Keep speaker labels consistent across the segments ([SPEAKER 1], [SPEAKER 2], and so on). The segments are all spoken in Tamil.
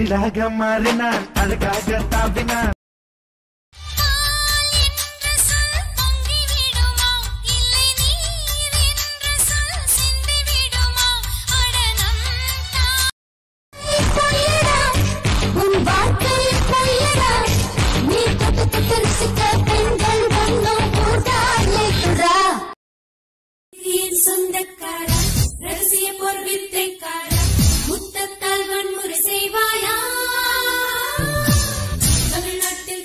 [SPEAKER 1] குயிலாக மாறினான் அழகாக தாவினான்
[SPEAKER 2] என்ற சொல் பொங்கி விடுமா இல்லை நீர் என்ற சொல் சிந்தி விடுமா அடனம் பொய்யடா உன் வாழ்க்கை பொய்யடா நீ தொட்டு தொட்டு ரசிக்க பெண்கள் ஒன்றும் கூடாதுடா என் சொந்தக்காரா ரகசிய பொருள் வித்தைக்காரா முத்தத்தால் வன்முறை செய்வாயா தமிழ்நாட்டில்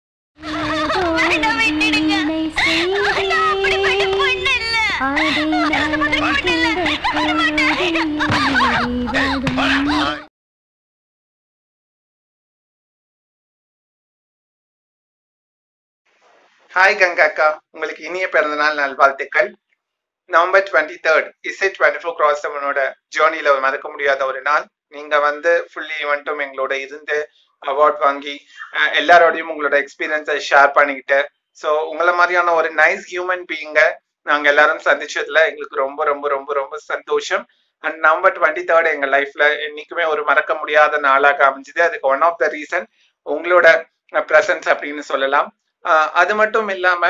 [SPEAKER 3] ஹாய் கங்கா அக்கா உங்களுக்கு இனிய பிறந்தநாள் நல்வாழ்த்துக்கள் நவம்பர் டுவெண்ட்டி தேர்ட் இசை டுவெண்ட்டி ஃபோர் கிராஸ் செவனோட ஜேர்னியில் மறக்க முடியாத ஒரு நாள் நீங்க வந்து ஃபுல்லி ஈவெண்ட்டும் எங்களோட இருந்து அவார்ட் வாங்கி அஹ், எல்லாரோடையும் உங்களோட எக்ஸ்பீரியன்ஸை ஷேர் பண்ணிக்கிட்டு ஸோ உங்களை மாதிரியான ஒரு நைஸ் ஹியூமன் பீயிங்க நாங்க எல்லாரும் சந்திச்சதுல எங்களுக்கு ரொம்ப ரொம்ப ரொம்ப ரொம்ப சந்தோஷம் அண்ட் நவம்பர் டுவெண்ட்டி தேர்ட் எங்க லைஃப்ல என்னைக்குமே ஒரு மறக்க முடியாத நாளாக அமைஞ்சது அதுக்கு ஒன் ஆஃப் த ரீசன் உங்களோட ப்ரெசன்ஸ் அப்படின்னு சொல்லலாம் ஆஹ் அது மட்டும் இல்லாம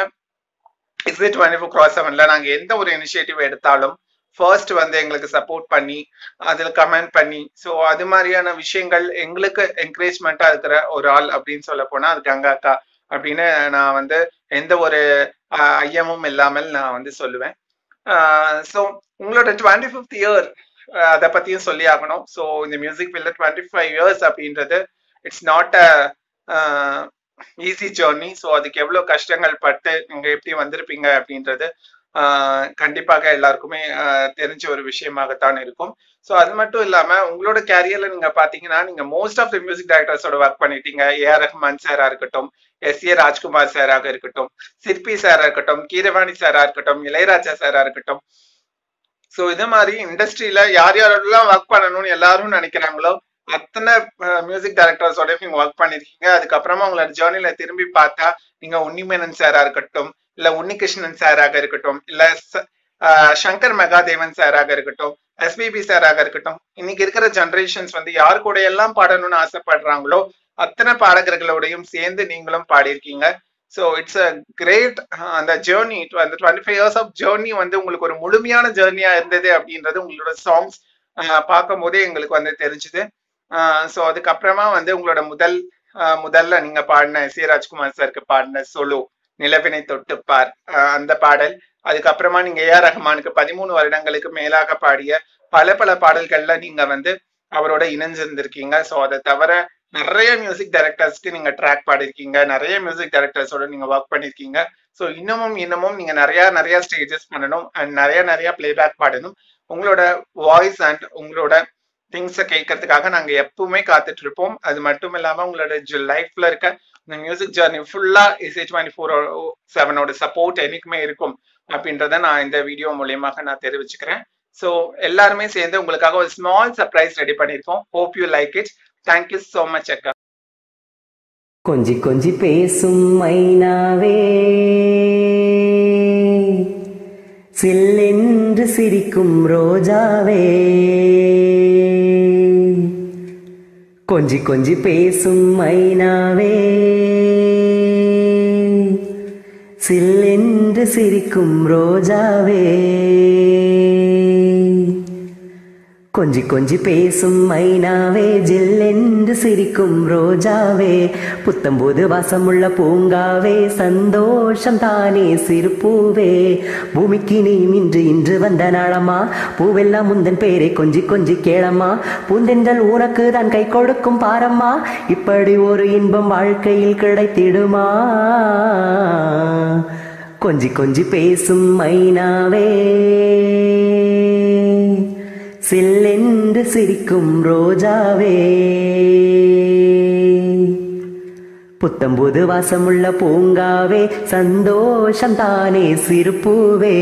[SPEAKER 3] இசை டுவெண்ட்டி ஃபோர் கிராஸ் செவன்ல நாங்க எந்த ஒரு இனிஷியேட்டிவ் எடுத்தாலும் ஃபர்ஸ்ட் வந்து எங்களுக்கு சப்போர்ட் பண்ணி அதுல கமெண்ட் பண்ணி ஸோ அது மாதிரியான விஷயங்கள் எங்களுக்கு என்கரேஜ்மெண்ட்டா இருக்கிற ஒரு ஆள் அப்படின்னு சொல்ல போனா அது கங்கா அக்கா அப்படின்னு நான் வந்து எந்த ஒரு ஆஹ் ஐயமும் இல்லாமல் நான் வந்து சொல்லுவேன் ஸோ உங்களோட டுவெண்ட்டி ஃபிஃப்த் இயர் அதை பத்தியும் சொல்லி ஆகணும் ஸோ இந்த மியூசிக் ஃபீல்ட்ல டுவெண்ட்டி ஃபைவ் இயர்ஸ் அப்படின்றது it's not a easy journey so அதுக்கு எவ்வளோ கஷ்டங்கள் பட்டு நீங்க எப்படி வந்திருப்பீங்க அப்படின்றது ஆஹ் கண்டிப்பாக எல்லாருக்குமே ஆஹ் தெரிஞ்ச ஒரு விஷயமாகத்தான் இருக்கும் ஸோ அது மட்டும் இல்லாம உங்களோட கேரியர்ல நீங்க பாத்தீங்கன்னா நீங்க மோஸ்ட் ஆஃப் த மியூசிக் டைரக்டர்ஸோட ஒர்க் பண்ணிட்டீங்க ஏஆர் ரஹ்மான் சாரா இருக்கட்டும் எஸ் ஏ ராஜ்குமார் சாராக இருக்கட்டும் சிற்பி சாரா இருக்கட்டும் கீரவாணி சாரா இருக்கட்டும் இளையராஜா சாரா இருக்கட்டும் ஸோ இது மாதிரி இண்டஸ்ட்ரியில யார் யாரெல்லாம் ஒர்க் பண்ணணும்னு எல்லாரும் நினைக்கிறாங்களோ அத்தனை மியூசிக் டைரக்டர்ஸோட நீங்க ஒர்க் பண்ணிருக்கீங்க அதுக்கப்புறமா உங்களோட ஜேர்னில திரும்பி பார்த்தா நீங்க உன்னிமேனன் சாரா இருக்கட்டும் இல்ல உன்னிகிருஷ்ணன் சாராக இருக்கட்டும் இல்ல ச- ஆஹ் சங்கர் மகாதேவன் சாராக இருக்கட்டும் எஸ்பிபி சாராக இருக்கட்டும் இன்னைக்கு இருக்கிற ஜெனரேஷன்ஸ் வந்து யார் கூட எல்லாம் பாடணும்னு ஆசைப்படுறாங்களோ அத்தனை பாடகர்களோடையும் சேர்ந்து நீங்களும் பாடியிருக்கீங்க ஸோ இட்ஸ் அ கிரேட் அந்த ஜேர்னி அந்த twenty five years of journey வந்து உங்களுக்கு ஒரு முழுமையான ஜேர்னியா இருந்தது அப்படின்றது உங்களோட சாங்ஸ் பார்க்கும் போதே எங்களுக்கு வந்து தெரிஞ்சுது ஸோ அதுக்கப்புறமா வந்து உங்களோட முதல் ஆஹ் முதல்ல நீங்க பாடின சி ராஜ்குமார் சாருக்கு பாடின சொலு நிலவினை தொட்டு பார் ஆஹ் அந்த பாடல் அதுக்கப்புறமா நீங்க ஏஆர் ரஹ்மானுக்கு பதிமூணு வருடங்களுக்கு மேலாக பாடிய பல பல பாடல்கள்ல நீங்க வந்து அவரோட இணைஞ்சிருந்திருக்கீங்க ஸோ அதை தவிர நிறைய மியூசிக் டைரக்டர்ஸ்க்கு நீங்க ட்ராக் பாடிருக்கீங்க நிறைய மியூசிக் டைரக்டர்ஸோட நீங்க ஒர்க் பண்ணிருக்கீங்க ஸோ இன்னமும் இன்னமும் நீங்க நிறைய நிறைய ஸ்டேஜஸ் பண்ணணும் அண்ட் நிறைய நிறைய பிளேபேக் பாடணும் உங்களோட வாய்ஸ் அண்ட் உங்களோட திங்ஸை கேட்கறதுக்காக நாங்க எப்பவுமே காத்துட்டு இருப்போம் அது மட்டும் இல்லாம உங்களோட லைஃப்ல இருக்க இந்த மியூசிக் ஜர்னி ஃபுல்லா இசை டுவெண்ட்டி ஃபோர் செவனோட சப்போர்ட் என்னைக்குமே இருக்கும் அப்படின்றத நான் இந்த வீடியோ மூலியமாக நான் தெரிவிச்சுக்கிறேன் ஸோ எல்லாருமே சேர்ந்து உங்களுக்காக ஒரு ஸ்மால் சர்ப்ரைஸ் ரெடி பண்ணியிருக்கோம் hope you like it thank you so much அக்கா
[SPEAKER 4] கொஞ்சி கொஞ்சி பேசும் மைனாவே சில்லென்று சிரிக்கும் ரோஜாவே கொஞ்சி கொஞ்சி பேசும் மைனாவே சில்லென்று சிரிக்கும் ரோஜாவே கொஞ்சி கொஞ்சி பேசும் மைனாவே ஜில்லென்று சிரிக்கும் ரோஜாவே புத்தம்போது வாசமுள்ள பூங்காவே சந்தோஷம் தானே சிறுப்பூவே பூமிக்கு நீ இன்று இன்று வந்த நாளம்மா பூவெல்லாம் முந்தன் பேரை கொஞ்சி கொஞ்சி கேளம்மா பூந்தென்றல் உனக்கு தான் கை கொடுக்கும் பாரம்மா இப்படி ஒரு இன்பம் வாழ்க்கையில் கிடைத்திடுமா கொஞ்சி கொஞ்சி பேசும் மைனாவே சில்லென்று சிரிக்கும் ரோஜாவே புத்தம்புது வாசமுள்ள பூங்காவே சந்தோஷம் தானே சிறுப்பூவே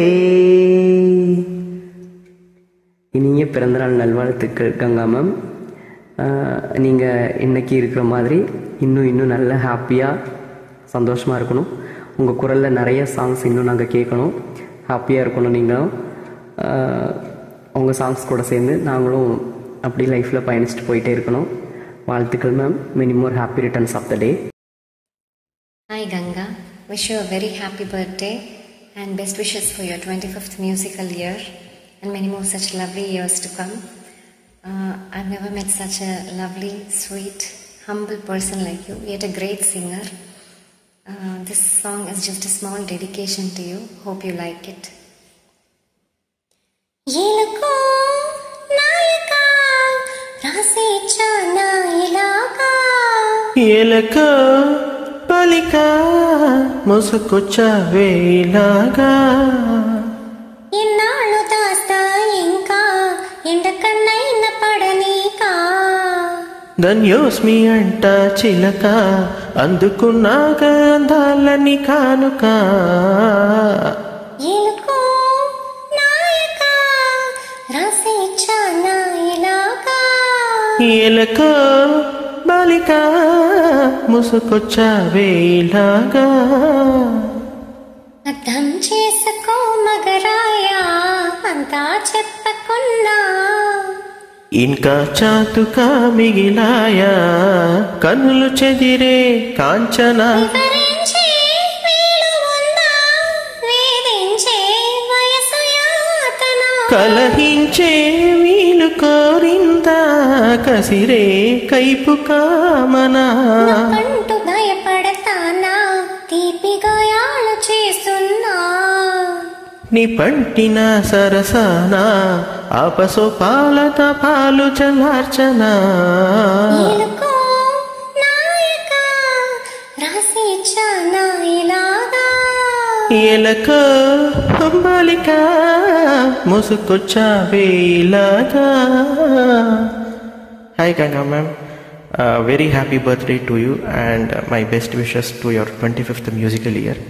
[SPEAKER 4] இனிய பிறந்தநாள் நல்வாழ்த்துக்கள் கங்கா மேம் நீங்கள் இன்னைக்கு இருக்கிற மாதிரி இன்னும் இன்னும் நல்ல ஹாப்பியாக சந்தோஷமாக இருக்கணும் உங்கள் குரலில் நிறைய சாங்ஸ் இன்னும் நாங்கள் கேட்கணும் ஹாப்பியாக இருக்கணும் நீங்களும் ஆஹ் உங்கள் சாங்ஸ் கூட சேர்ந்து நாங்களும் அப்படி லைஃப்பில் பயணிச்சுட்டு போயிட்டே இருக்கணும் வாழ்த்துக்கள் ma'am many more happy returns of the day
[SPEAKER 5] Hi Ganga, wish you a very happy birthday and best wishes for your 25th musical year and many more such lovely years to come. Uh, I've never met such a lovely, sweet, humble person like you, yet a great singer. Uh, this song is just a small dedication to you. Hope you like it.
[SPEAKER 2] ఏలకో నాయక రాసి చానా ఇలాగా
[SPEAKER 6] ఎలక పలిక ముసుకొచ్చావే ఇలాగా
[SPEAKER 2] ఎన్నాళ్ళు దాస్తా ఇంకా ఎండకన్నైన పడనీకా
[SPEAKER 6] ధన్యోస్మి అంట చిలక అందుకున్నాక అందాలని కానుక
[SPEAKER 2] ఏలకో నాయక రాసి చానా ఇలాగా
[SPEAKER 6] ఎలక బాలిక ముసుకొచ్చావే ఇలాగా
[SPEAKER 2] అర్థం చేసుకో మగరాయా అంతా చెప్పకున్నా
[SPEAKER 6] ఇంకా చాతుక మిగిలాయా కన్నులు చెదిరే కాంచనా
[SPEAKER 2] వివరించే వీలు ఉందా వేధించే వయసు యాతన
[SPEAKER 6] కలహించే వీలు కోరిందా కసిరే కైపు కామనా
[SPEAKER 2] అంటూ భయపడతానా తీపి గాయాలు చేస్తున్నా
[SPEAKER 6] నీ పంటిన సరసాన ఆపసో పాలత పాలు చల్లార్చనా
[SPEAKER 2] ఏలుకో నాయక రాసి చానా ఇలాగా
[SPEAKER 6] ఎలక బాలిక ముసుకొచ్చావే ఇలాగా hi Ganga ma'am very happy birthday to you and my best wishes to your twenty fifth musical year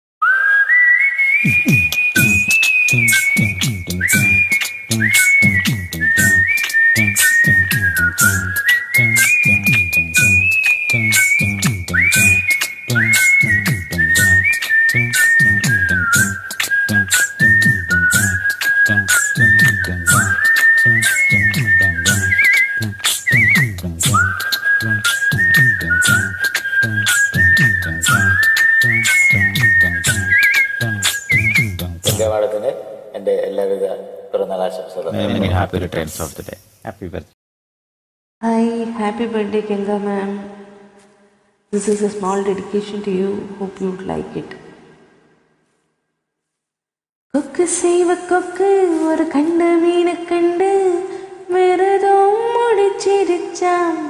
[SPEAKER 7] ഗംഗാവാടത്തിന് എൻ്റെ എല്ലാവിധ പിറന്നാൾ ആശംസകളും
[SPEAKER 8] Many happy returns of the day. Happy birthday.
[SPEAKER 9] Hi, happy birthday, Ganga ma'am. This is a small dedication to you. Hope you'd like it. கொக்கு செய்வ கொக்கு ஒரு கண்ட மீனை கண்டு விரதம் முடிச்சிருச்சாம்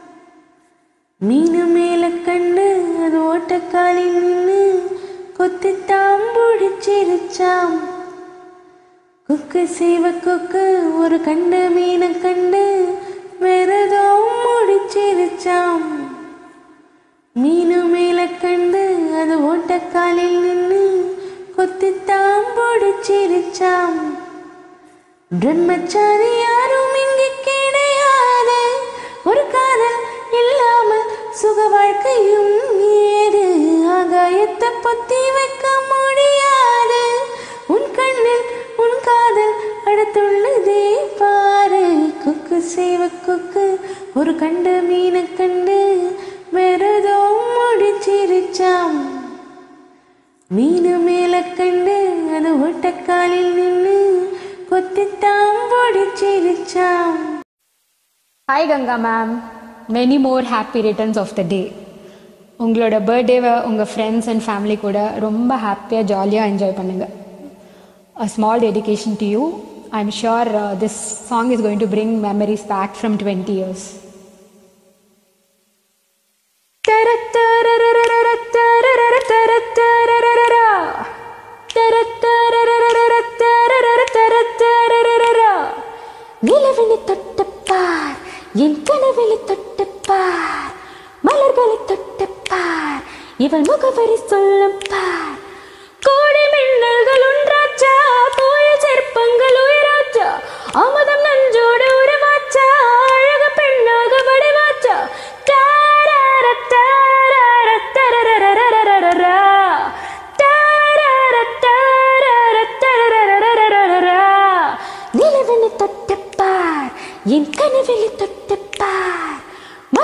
[SPEAKER 9] மீனு மேல கண்டு அது ஓட்டக்காலில் நின்று கொத்தித்தாம் பிடிச்சிருச்சாம் கொக்கு செய்வ கொக்கு ஒரு கண்ட மீனை கண்டு விரதம் முடிச்சிருச்சாம் மீனு மேல கண்டு அது ஓட்டக்காலில் நின்று கொத்தித்தாம் பிடிச்சிருச்சாம் பிரம்மச்சாரி யாரும் இங்கு கிடையாது ஒரு காதல் இல்லாமல் சுக வாழ்க்கையும் ஏது ஆகாயத்தை பொத்தி வைக்க முடியாது உன் கண்ணில் உன் காதல் அடுத்துள்ளதே பாரு கொக்கு செய்வ கொக்கு ஒரு கண்ட மீனை கண்டு வேறதோ முடிச்சிருச்சாம் மீனு மேல கண்டு அது ஒட்டக்காலில் நின்று கொத்தித்தாம் பொடிச்சிருச்சாம்
[SPEAKER 10] hi Ganga ma'am many more happy returns of the day உங்களோட பர்த்டேவை உங்கள் ஃப்ரெண்ட்ஸ் அண்ட் ஃபேமிலி கூட ரொம்ப ஹாப்பியாக ஜாலியாக என்ஜாய் பண்ணுங்கள் a small dedication to you. I'm sure uh, this song is going to bring memories back from 20 years.
[SPEAKER 9] நிலவினை தொட்டுப்பார் என் கனவிலை தொட்டுப்பார் மலர்களை தொட்டுப்பார் இவள் முகவரி சொல்லும் பார் கோடி மின்னல்கள் ஒன்றாச்சா கோயில் சிற்பங்கள் உயராச்சா அமுதம் நஞ்சோடு உருவாச்சா அழக பெண்ணாக வடிவாச்சா தாரார தாரார தரரரரரரரரா. தாரார தாரார தரரரரரரரா. நிலவினை தொட்டுப்பார் என் கனவிலை தொட்டுப்பார்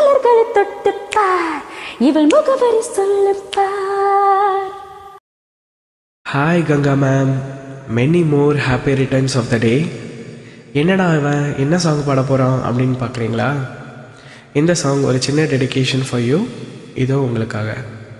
[SPEAKER 9] இவள் முகவரி சொல்லுப்பார்
[SPEAKER 11] hi Ganga ma'am many more happy returns of the day என்னடா இவன் என்ன சாங் பாட போகிறான் அப்படின்னு பார்க்குறீங்களா இந்த சாங் ஒரு சின்ன டெடிகேஷன் ஃபார் யூ இதோ உங்களுக்காக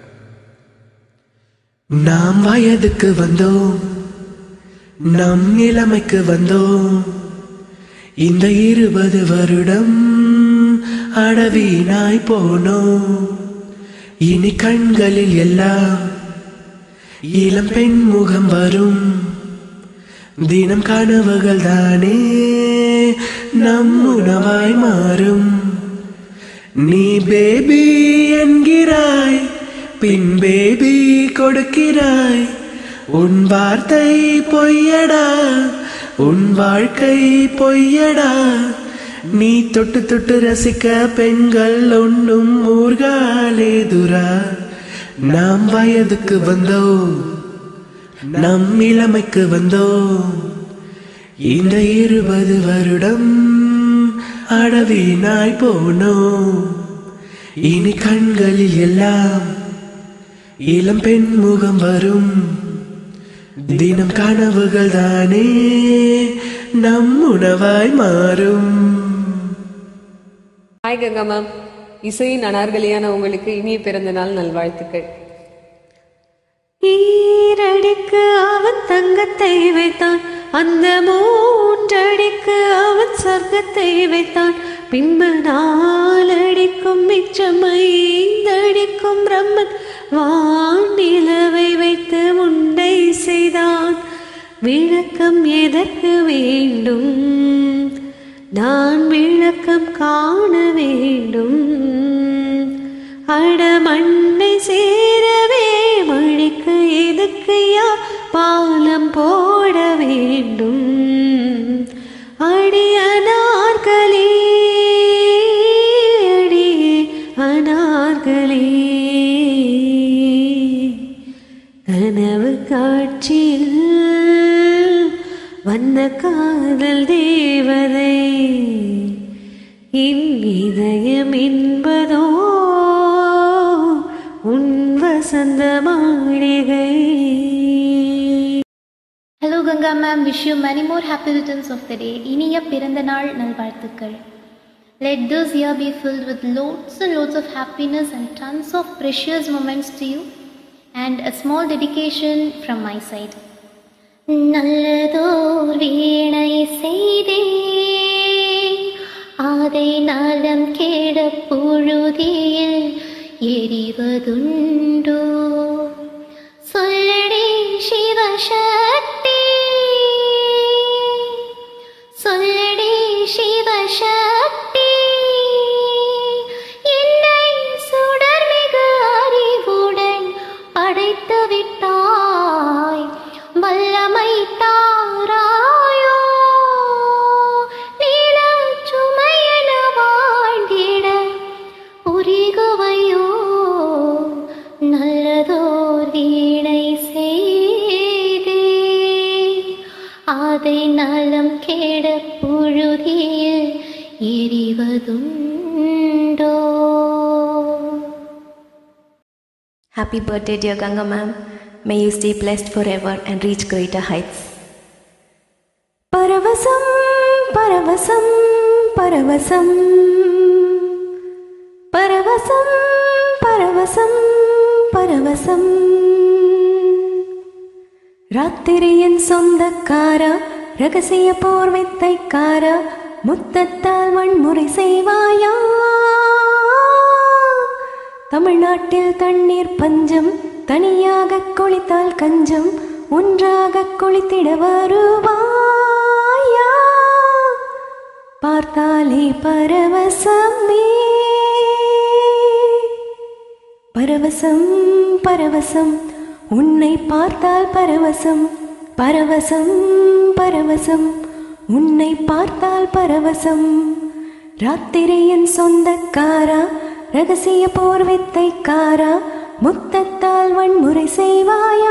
[SPEAKER 11] நாம் வயதுக்கு வந்தோம் நம் இளமைக்கு வந்தோம் இந்த இருபது வருடம் அடவீனாய் போனோம் இனி கண்களில் எல்லாம் இளம் பெண் முகம் வரும் தினம் கனவுகள் தானே நம் உணவாய் மாறும் நீ பேபி என்கிறாய் பின் பேபி கொடுக்கிறாய் உன் வார்த்தை பொய்யடா உன் வாழ்க்கை பொய்யடா நீ தொட்டு தொட்டு ரசிக்க பெண்கள் ஒன்றும் ஊர்காலேதுரா நாம் வயதுக்கு வந்தோம் நம் இளமைக்கு வந்தோம் இந்த இருபது வருடம் அடவீனாய் போனோம் இனி கண்களில் எல்லாம் இளம் பெண் முகம் வரும் தினம் கனவுகள் தானே நம் உணவாய் மாறும்
[SPEAKER 12] ஹாய் கங்கா மேம் இசையின் அனார்கலியான உங்களுக்கு இனிய பிறந்த நாள் நல்வாழ்த்துக்கள்
[SPEAKER 9] ஈரடிக்கு அவன் தங்கத்தை வைத்தான் அந்த மூன்றடிக்கு அவன் சொர்க்கத்தை வைத்தான் பின்பு நாலடிக்கும் மிச்சம் ஐந்தடிக்கும் பிரம்மன் வானிலவை வைத்து உண்டை செய்தான் விளக்கம் எதற்கு வேண்டும் நான் விளக்கம் காண வேண்டும் அடமண்ணை சேரவே மழைக்கு எதுக்கையா பாலம் போட வேண்டும் அடி அனார்களே அடி அனார்களே கனவு காட்சியில் வந்த காதல் தேவதை என் இதயம் என்பதோ உன் வசந்த மாளிகை
[SPEAKER 2] Hello Ganga ma'am, wish you many more happy returns of the day. இனிய பிறந்த நாள் நல்வாழ்த்துக்கள். Let this year be filled with loads and loads of happiness and tons of precious moments to you and a small dedication from my side. நல்லதோர் வீணை செய்தே அதை நலம் கேட புழுதியில் எரிவதுண்டோ சொல்லடி சிவசக்தி சொல்லடி சிவசக்தி என்னை சுடர்மிகு அறிவுடன் படைத்து விட்டாய் வல்லமை தாராயோ நீல சுமையென வாழ்ந்திட உரிகுவையோ நல்லதோர் வீணை செய்தே அதை நலம் கேட புழுதியில் எரிவதுண்டோ
[SPEAKER 13] Happy birthday, dear Ganga ma'am. May you stay blessed forever and reach greater heights.
[SPEAKER 9] பரவசம் பரவசம் பரவசம் பரவசம் பரவசம் பரவசம் ராத்திரியின் சொந்தக்காரா ரகசிய போர் வித்தைக்காரா முத்தத்தால் வன்முறை செய்வாயா தமிழ்நாட்டில் தண்ணீர் பஞ்சம் தனியாக குளித்தால் கஞ்சம் ஒன்றாக குளித்திட வருவாயா பார்த்தாலே பரவசமே பரவசம் பரவசம் உன்னை பார்த்தால் பரவசம் பரவசம் பரவசம் உன்னை பார்த்தால் பரவசம் ராத்திரியின் சொந்தக்காரா ரகசிய போர் வித்தைக்காரா முத்தத்தால் வன்முறை செய்வாயா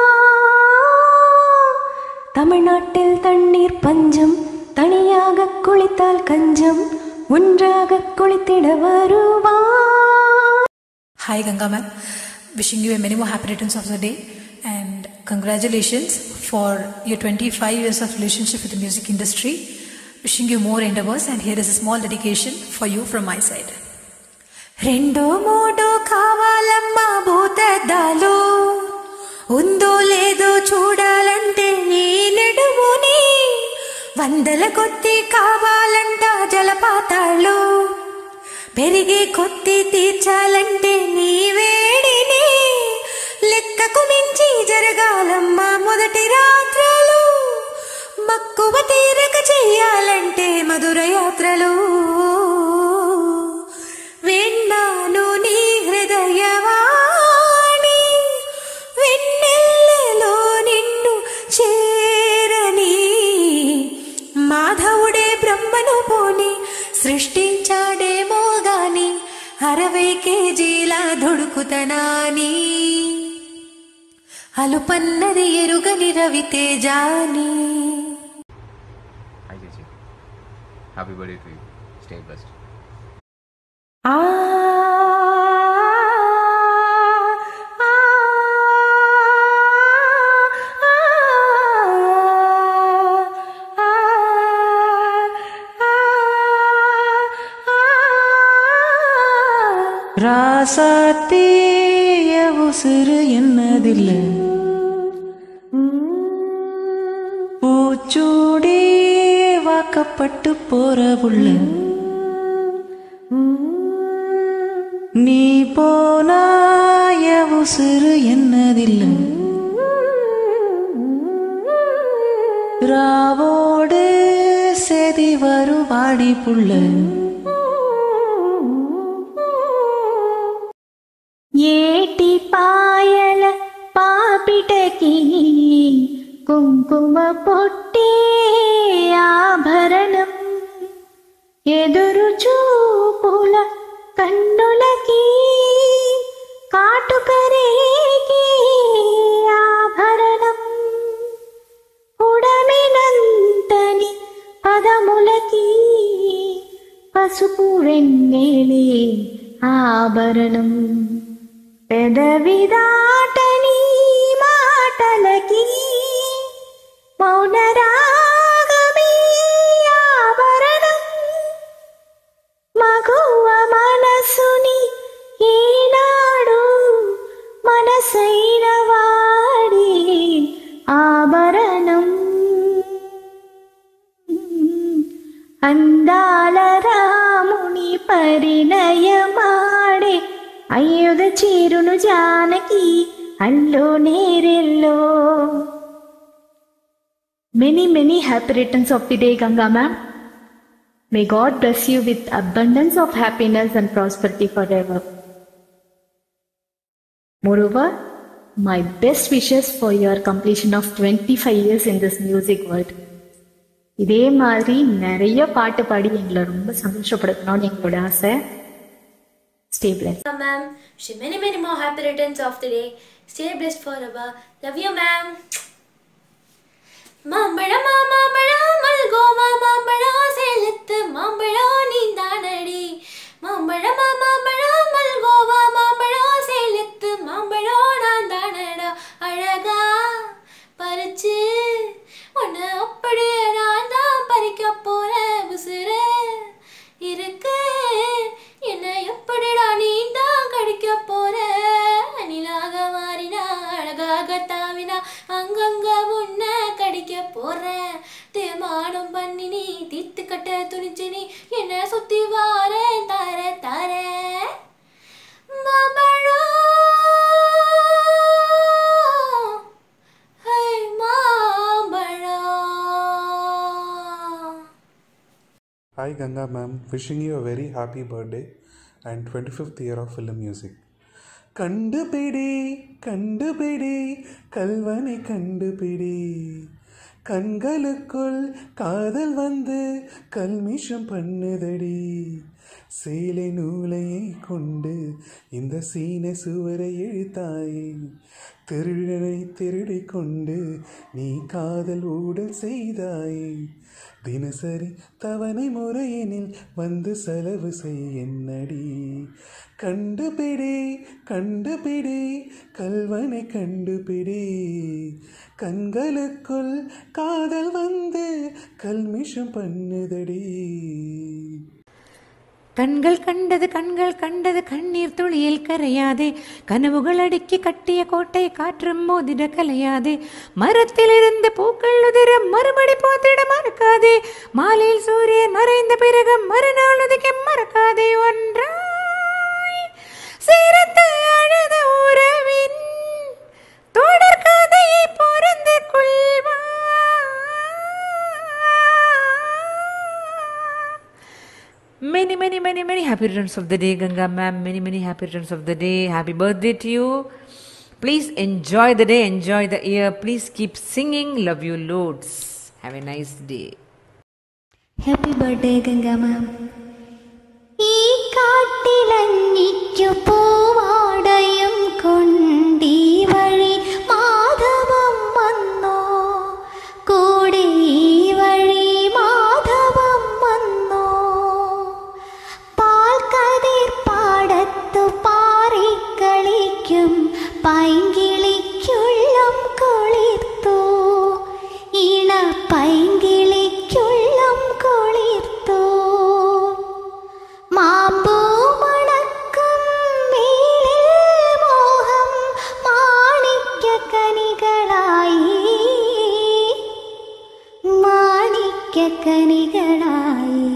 [SPEAKER 9] தமிழ்நாட்டில் தண்ணீர் பஞ்சம் தனியாக குளித்தால் கஞ்சம் ஒன்றாக குளித்திட வருவா
[SPEAKER 14] Hi, Ganga ma'am. Wishing you a many more happy returns of the day and congratulations for your 25 years of relationship with the music industry. Wishing you more endeavors and here is a small dedication for you from my side.
[SPEAKER 15] రెండు మూడు కావాలమ్మా భూతద్దాలు ఉందో లేదో చూడాలంటే నీ నడుముని వందల కొద్ది కావాలంట జలపాతాళ్ళు పెరిగే కొద్ది తీర్చాలంటే నీ వేడిని లెక్కకు మించి జరగాలమ్మా మొదటి రాత్రులు మక్కువ తీరక చెయ్యాలంటే మధుర యాత్రలు విన్నాను నీ హృదయవాణి వెన్నెల్లలో నిన్ను చేరని మాధవుడే బ్రహ్మను పోని సృష్టించాడేమో గాని అరవై కేజీల దొడుకుతనాని అలుపన్నది ఎరుగని రవితేజాని
[SPEAKER 8] Hi, Jesse. Happy birthday to you. Stay blessed.
[SPEAKER 15] ఆ
[SPEAKER 16] ராசாத்தேய உசுறு என்னதில்ல பூச்சூடே வாக்கப்பட்டு போற புள்ள நீ போனாய உசுறு என்னதில்ல ராவோடு செதி வருவாடி புள்ள
[SPEAKER 2] ఏటి పాయల పాపిటకి కుంకుమ పొట్టి ఆభరణం ఎదురు చూపుల కన్నులకి కాటుకరేకి ఆభరణం ఉడమినంతని పదములకి పసుపు వెన్నెలే ఆభరణం పెదవి దాటని మాటలకి మౌనరాగమే ఆభరణం మగువ మనసుని ఈనాడు మనసైన వాడి ఆభరణం అందాల రాముని పరిణయమాడే అయ్యుద చీరును జానకి అల్లో నేరెల్లో many many happy returns of the day Ganga ma'am may God bless you with abundance of happiness and prosperity for ever Moreover, my best wishes for your completion of 25 years in this music world. இதே மாதிரி நிறைய பாட்டு பாடி எங்களை ரொம்ப சந்தோஷப்படுத்தணும்னு எங்களோட ஆசை stay blessed
[SPEAKER 17] ma'am. Wish you many, many more happy returns of the day. Stay blessed forever. Love you, ma'am. மாம்பழம் மாம்பழம் மல்கோவா மாம்பழம் சேலத்து மாம்பழம் நீந்தானடி மாம்பழம் மாம்பழம் மல்கோவா மாம்பழம் சேலத்து மாம்பழம் நான் தானடா அழகா பறிச்சு உன்னை அப்படியே நான் தான் பறிக்க போறேன் உசுறு இருக்கு என்ன எப்படிடா நீ தான் கடிக்க போற அணிலாக மாறினா அழகாக தாவினா அங்கங்க உன்னை கடிக்க போறேன் தேமானம் பண்ணி நீ தீர்த்து கட்ட துணிச்சு நீ என்ன சுத்தி வாரேன் தர தர மாம்பழம் ஹை மாம்பழம்
[SPEAKER 18] Hi Ganga ma'am, wishing you a very happy birthday and 25th year of film music. கண்டுபிடி கண்டுபிடி கல்வனை கண்டுபிடி கண்களுக்குள் காதல் வந்து கல்மிஷம் பண்ணுதடி சேலை நூலையை கொண்டு இந்த சீன சுவரை இழுத்தாயே திருடனை திருடி கொண்டு நீ காதல் ஊடல் செய்தாயே தினசரி தவணை முறையினில் வந்து செலவு செய் என்னடி கண்டுபிடி கண்டுபிடி கல்வனை கண்டுபிடி கண்களுக்குள் காதல் வந்து கல்மிஷம் பண்ணுதடி
[SPEAKER 15] கண்கள் கண்டது கண்கள் கண்டது கண்ணீர் துளியில் கரையாதே கனவுகள் அடுக்கி கட்டிய கோட்டை காற்றும் மோதிட கலையாதே மரத்திலிருந்து பூக்கள் உதிர மறுபடி போத்திட மறக்காதே மாலையில் சூரியன் மறைந்த பிறகு மறுநாள் உதிக்க மறக்காதே ஒன்றாய் சேர்த்து அழுத உறவின் தொடர் கதையை பொருந்து கொள்வா Many, many, many, many happy returns of the day, Ganga ma'am. Many, many happy returns of the day. Happy birthday to you. Please enjoy the day, enjoy the year. Please keep singing. Love you loads. Have a nice day.
[SPEAKER 2] Happy birthday Ganga ma'am ഈ കാട്ടിലഞ്ഞിക്കു പൂവാടയും കൊണ്ടീ വഴി മാധവം വന്നോ കൂടെ ഈ വഴി മാധവം വന്നോ പാൽക്കതിർ പാടത്തു പാറിക്കളിക്കും പൈങ്കിളിക്കുള്ളം കൊളിർത്തു ഇണ പൈങ്കിളിക്കുള്ളം കൊളിർത്തു മാമ്പൂ മണക്കും മേലിൽ മോഹം മാണിക്യക്കനികളായി മാണിക്യക്കനികളായി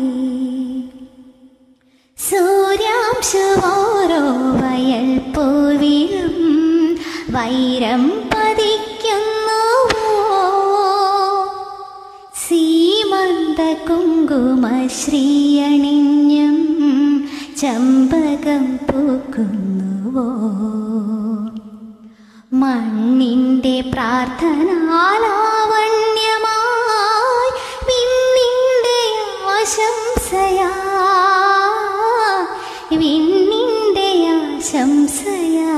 [SPEAKER 2] സൂര്യാംശമോരോ വയൽ പൂവിലും വൈരം പതിക്കുന്നുവോ സീമന്ത കുങ്കുമശ്രീയണിഞ്ഞും ചമ്പകം പൂക്കുന്നുവോ മണ്ണിൻ്റെ പ്രാർത്ഥനാലാവണ്യമായി വിണ്ണിൻ്റെ ആശംസയാ വിണ്ണിൻ്റെ ആശംസയാ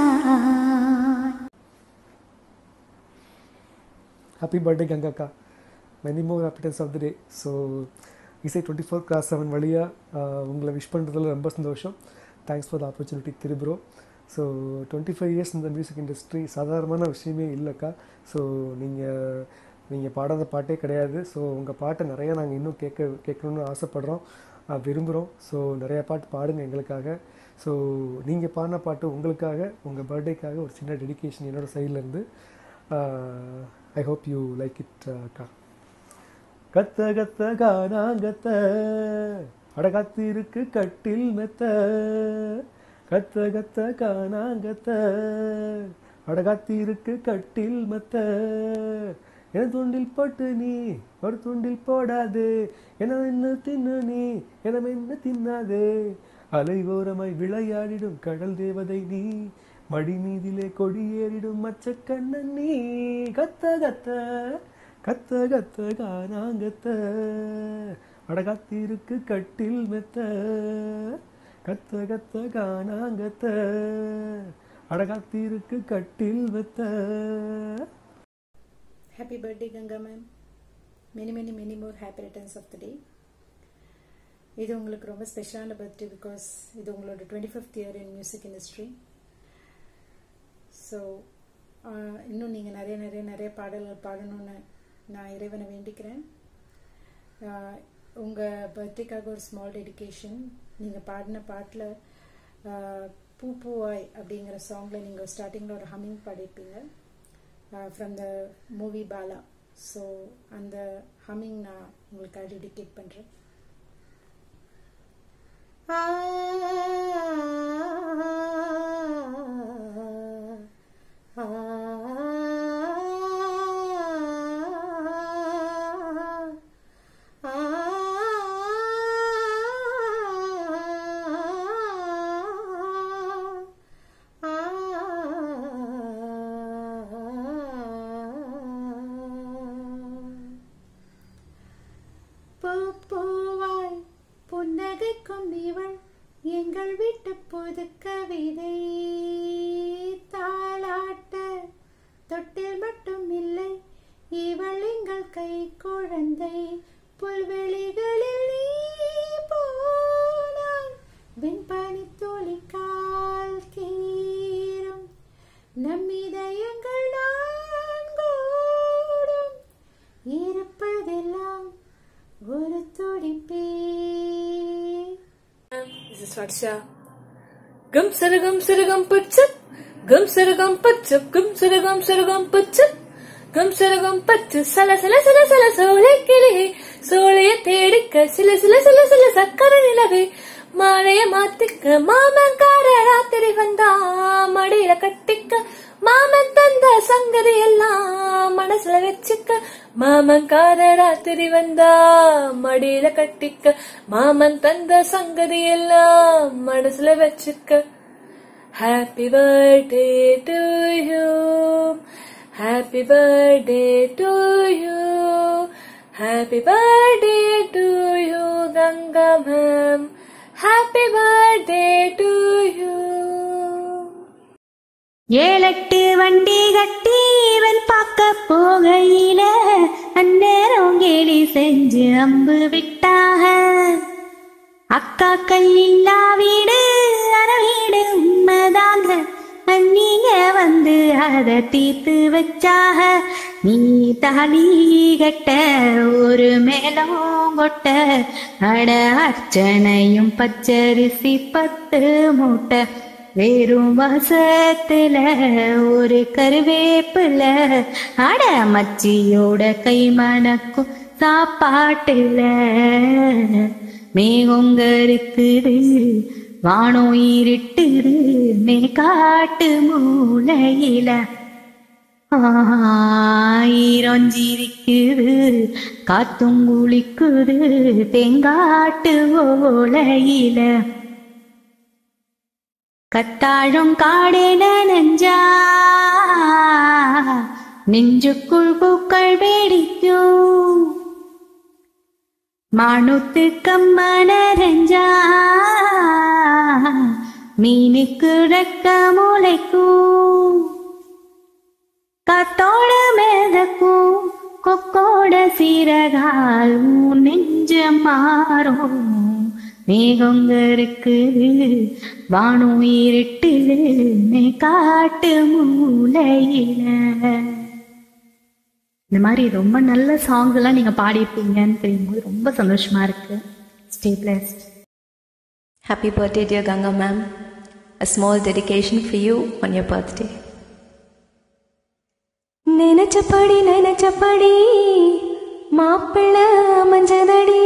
[SPEAKER 19] ஹாப்பி பர்த்டே கங்காக்கா many more happiness of the day so இசை டுவெண்ட்டி ஃபோர் கிளாஸ் செவன் வழியாக உங்களை விஷ் பண்ணுறதுல ரொம்ப சந்தோஷம் தேங்க்ஸ் ஃபார் த ஆப்பர்ச்சுனிட்டி திருப்ரோ ஸோ டுவெண்ட்டி ஃபைவ் இயர்ஸ் இந்த மியூசிக் இண்டஸ்ட்ரி சாதாரணமான விஷயமே இல்லைக்கா ஸோ நீங்கள் நீங்கள் பாடாத பாட்டே கிடையாது ஸோ உங்கள் பாட்டை நிறையா நாங்கள் இன்னும் கேட்க கேட்கணுன்னு ஆசைப்பட்றோம் அஹ் விரும்புகிறோம் ஸோ நிறையா பாட்டு பாடுங்க எங்களுக்காக ஸோ நீங்கள் பாடின பாட்டு உங்களுக்காக உங்கள் பர்த்டேக்காக ஒரு சின்ன டெடிகேஷன் என்னோடய சைட்லேருந்து I hope you like it அக்கா கத்த கத்த கானாங்கத்த அடகாத்திருக்கு கட்டில் மெத்த கத்த கத்த கானாங்கத்த அடகாத்திருக்கு கட்டில் மெத்த என துண்டில் போட்டு நீ ஒரு துண்டில் போடாதே என என்ன தின்னு நீ என என்ன தின்னாதே அலைவோரமாய் விளையாடிடும் கடல் தேவதை நீ மடி மீதிலே கொடியேறிடும் மச்ச கண்ணன் நீ கத்த கத்த கத்த கத்த கானாங்கத்த அடகாத்திருக்கு கட்டில் மெத்த கத்த கத்த கானாங்கத்த அடகாத்திருக்கு கட்டில் மெத்த
[SPEAKER 20] Happy birthday, Ganga ma'am. Many, many, many more happy returns of the day. இது உங்களுக்கு ரொம்ப ஸ்பெஷலான பர்த்டே பிகாஸ் இது உங்களோட twenty fifth year in music industry so இன்னும் நீங்கள் நிறைய நிறைய நிறைய பாடல்கள் பாடணும்னு நான் இறைவனை வேண்டிக்கிறேன் உங்கள் பர்த்டேக்காக ஒரு ஸ்மால் டெடிகேஷன் நீங்கள் பாடின பாட்டில் பூ பூவாய் அப்படிங்கிற சாங்கில் நீங்கள் ஸ்டார்டிங்கில் ஒரு ஹம்மிங் பாடியிருப்பீங்க from the movie Bala so அந்த ஹம்மிங் நான் உங்களுக்காக டெடிகேட் பண்ணுறேன் பூவாய் புன்னகைக்கும் இவள் எங்கள் வீட்டு புது கவிதை தாளாட்ட தொட்டில் மட்டும் இல்லை இவள் எங்கள் கை குழந்தை புல்வெளிகளில் நீ போனாய் வெண்பனி துளிக்கால் கீரும் நம் இதயங்கள் நான்கோடும் இருப்பதெல்லாம் ஒரு துடிப்பே
[SPEAKER 21] This is Varsha. Gum saragam saragam pachap. Gum saragam pachap. Gum saragam saragam pachap. Gum saragam பச்சு சல சல சல சல சோலை கிளியே சோலைய தேடிக்க சில சில சில சில சக்கர நிலவே மாலைய மாத்திக்க மாமன்கார ராத்திரி வந்தா மடியில கட்டிக்க மாமன் தந்த சங்கதி எல்லாம் மனசுல வச்சுக்க மாமன்கார ராத்திரி வந்தா மடியில கட்டிக்க மாமன் தந்த சங்கதி எல்லாம் மனசுல வச்சுக்க happy birthday to you happy birthday to you happy birthday to you Ganga ma'am happy birthday to you
[SPEAKER 22] ஏழெட்டு வண்டி கட்டி இவன் பார்க்க போகையில அந்நேரம் கேலி செஞ்சு அம்பு விட்டாக அக்காக்கள் இல்லா வீடு அற வீடு உண்மைதாங்க நீங்க வந்து அதை தீர்த்து வச்சாக நீ தாலி கட்ட ஒரு மேலம் கொட்ட அட அர்ச்சனையும் பச்சரிசி பத்து மூட்டை வெறும் வாசத்துல ஒரு கருவேப்பில அட மச்சியோட கை மணக்கும் சாப்பாட்டுல மேகங்க இருக்குது வானம் இருட்டுது மே காட்டு மூலையில ஆயிரஞ்சிருக்குது காத்தும் குளிக்குது தெங்காட்டு ஓலையில கத்தாழும் காடென நெஞ்சா நெஞ்சுக்குள் பூக்கள் வேடிக்கும் மானுத்து கம்மனரஞ்சா மீனுக்கு ரெக்க முளைக்கும் காத்தோட மேதக்கும் கொக்கோட சீரகால் உன் நெஞ்ச மாறும் மேகங்க இருக்குது வானம் இருட்டுது மே காட்டு மூலையில இந்த மாதிரி ரொம்ப நல்ல சாங்ஸ் எல்லாம் நீங்க பாடியிருப்பீங்கன்னு தெரியும்போது ரொம்ப சந்தோஷமா இருக்கு stay blessed
[SPEAKER 13] Happy birthday, dear Ganga ma'am. A small dedication for you on your birthday. நினைச்சபடி நினைச்சபடி மாப்பிள்ளை அமைஞ்சதடி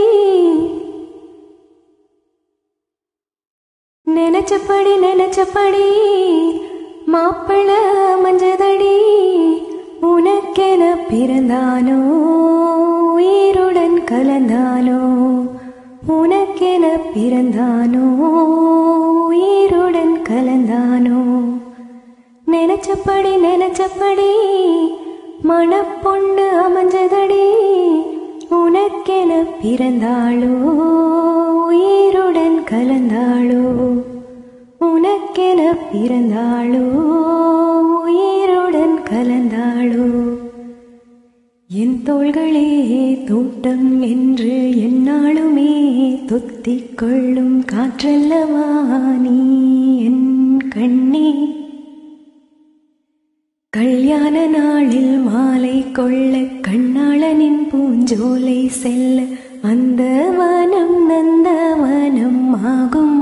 [SPEAKER 13] நினைச்சபடி நினைச்சபடி மாப்பிள்ளை அமைஞ்சதடி உனக்கென பிறந்தானோ உயிருடன் கலந்தானோ உனக்கென பிறந்தானோ உயிருடன் கலந்தானோ நினைச்சபடி நினைச்சபடி மணப்பொண்ணு அமைஞ்சதடி உனக்கென பிறந்தாளோ உயிருடன் கலந்தாளோ உனக்கென பிறந்தாளோ உயிருடன் கலந்தாளோ என் தோள்களே தோட்டம் என்று எந்நாளுமே தொத்திக் கொள்ளும் காற்றல்லவா நீ என் கண்ணே கல்யாண நாளில் மாலை கொள்ள கண்ணாளனின் பூஞ்சோலை செல்ல அந்த வனம் நந்தவனம் ஆகும்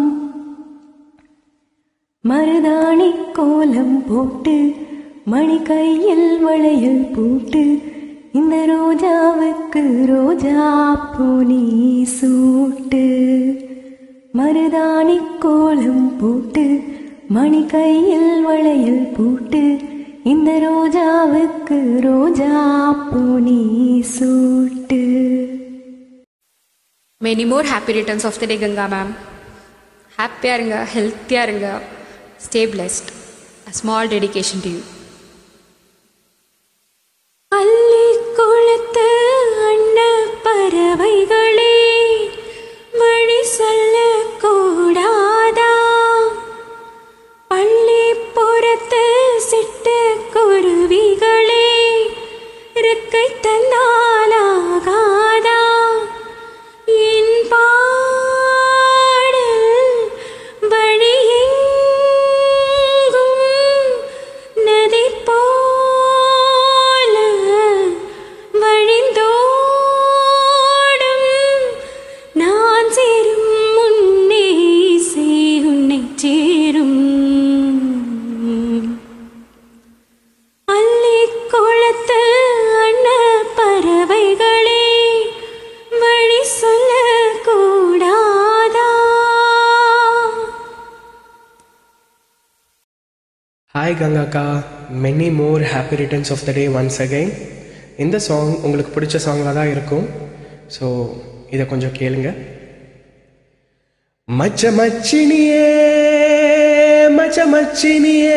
[SPEAKER 13] மருதாணி கோலம் போட்டு மணி கையில் வளையல் போட்டு இந்த ரோஜாவுக்கு ரோஜா பூனி சூட்டு மருதாணி கோலம் போட்டு மணி கையில் வளையல் போட்டு இந்த ரோஜாவுக்கு ரோஜா பூனி சூட்டு
[SPEAKER 10] many more happy returns of the day Ganga ma'am ஹாப்பியாக இருங்க ஹெல்த்தியாக இருங்க stay blessed a small dedication to you
[SPEAKER 22] அள்ளி குளத்து அண்ண பறவைகளே வழி சொல்ல கூடாதா பள்ளி புறத்து சிட்டு குருவிகளே இறக்கை தந்தாலாகாதா
[SPEAKER 11] ஹாய் கங்காக்கா many more happy returns of the day once again இந்த சாங் உங்களுக்கு பிடிச்ச சாங்காக தான் இருக்கும் ஸோ இதை கொஞ்சம் கேளுங்க மச்ச மச்சினியே மச்ச மச்சினியே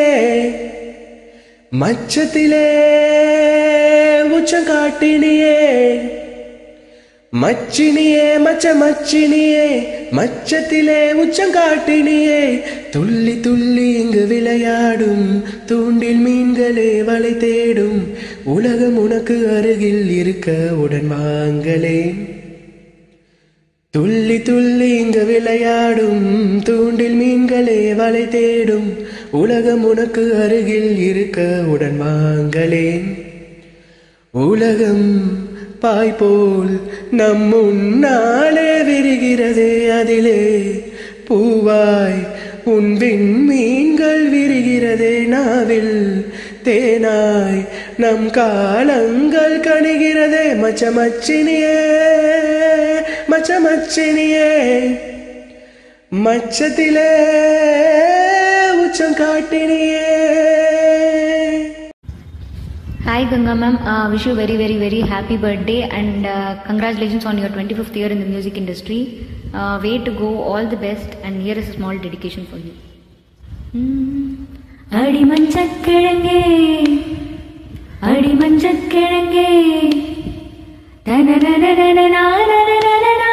[SPEAKER 11] மச்சத்திலே உச்சம் காட்டினியே மச்சினியே மச்ச மச்சினியே மச்சத்திலே உச்சம் காட்டினியே துள்ளி துள்ளி இங்கு விளையாடும் தூண்டில் மீன்களே வலை தேடும் உலகம் உனக்கு அருகில் இருக்க உடன் வாங்களேன் துள்ளி துள்ளி இங்கு விளையாடும் தூண்டில் மீன்களே வலை தேடும் உலகம் உனக்கு அருகில் இருக்க உடன் வாங்களேன் உலகம் பாய் போல் நம் முன்னாலே விரிகிறதே அதிலே பூவாய் உன் விண்மீன்கள் விரிகிறதே நாவில் தேனாய் நம் காலங்கள் கணிகிறதே மச்ச மச்சினியே மச்ச மச்சினியே மச்சத்திலே உச்சம் காட்டினியே
[SPEAKER 1] Hi Ganga ma'am, uh, wish you very very very happy birthday and uh, congratulations on your 25th year in the music industry. Uh, way to go, all the best and here is a small dedication for you.
[SPEAKER 3] அடி மஞ்சக்கிழங்கே அடி மஞ்சக்கிழங்கே தனனனனனனனனனனனா,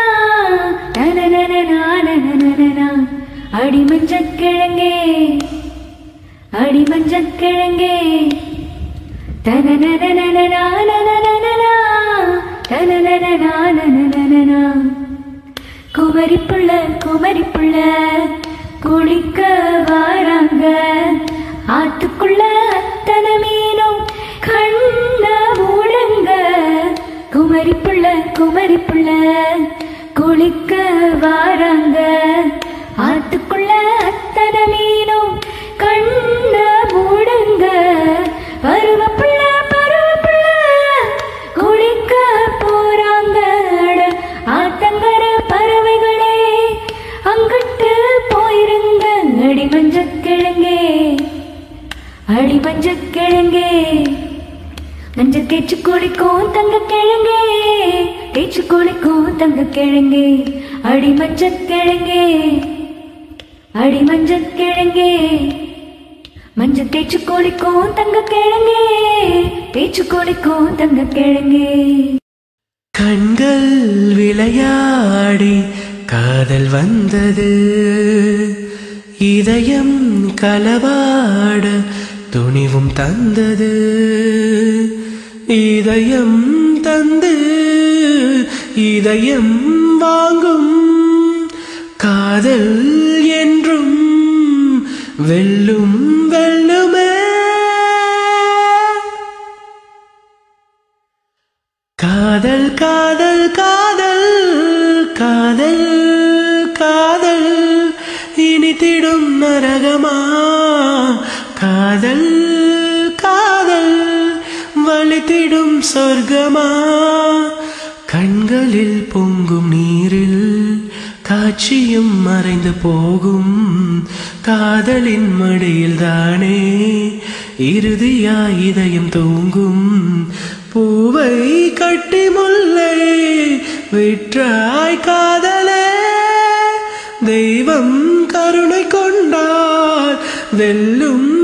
[SPEAKER 3] தனனனனனனனனனா. அடி மஞ்சக்கிழங்கே அடி மஞ்சக்கிழங்கே தனனனனனனனனனனனா, தனனனனனனனனனா. குமரி புள்ள குமரி புள்ள குளிக்க வாராங்க ஆத்துக்குள்ள அத்தனை மீனும் கண்ண மூடுங்க குமரி புள்ள குமரி புள்ள குளிக்க வாராங்க ஆத்துக்குள்ள அத்தனை மீனும் கண்ண மூடுங்க பருவ புள்ள பருவ புள்ள குளிக்க போறாங்க அட ஆத்தங்கர பறவைகளே அங்கிட்டு போயிருங்க அடி மஞ்சக்கிழங்கே அடி மஞ்சக்கிழங்கே மஞ்ச தேய்ச்சி குளிக்கும் தங்க கிழங்கே தேய்ச்சி குளிக்கும் தங்க கிழங்கே அடி மஞ்சக்கிழங்கே அடி மஞ்சக்கிழங்கே மஞ்ச தேய்ச்சி குளிக்கும் தங்க கிழங்கே தேய்ச்சி குளிக்கும் தங்க கிழங்கே
[SPEAKER 11] கண்கள் விளையாடி காதல் வந்தது இதயம் களவாட துணிவும் தந்தது இதயம் தந்து இதயம் வாங்கும் காதல் என்றும் வெல்லும் வெல்லுமே காதல் காதல் காதல் காதல் காதல் இனித்திடும் நரகமா காதல் காதல் வலித்திடும் சொர்க்கமா கண்களில் பொங்கும் நீரில் காட்சியும் மறைந்து போகும் காதலின் மடியில் தானே இறுதியாய் இதயம் தூங்கும் பூவை கட்டி முல்லை விற்றாய் காதலே தெய்வம் கருணை கொண்டால் வெல்லும்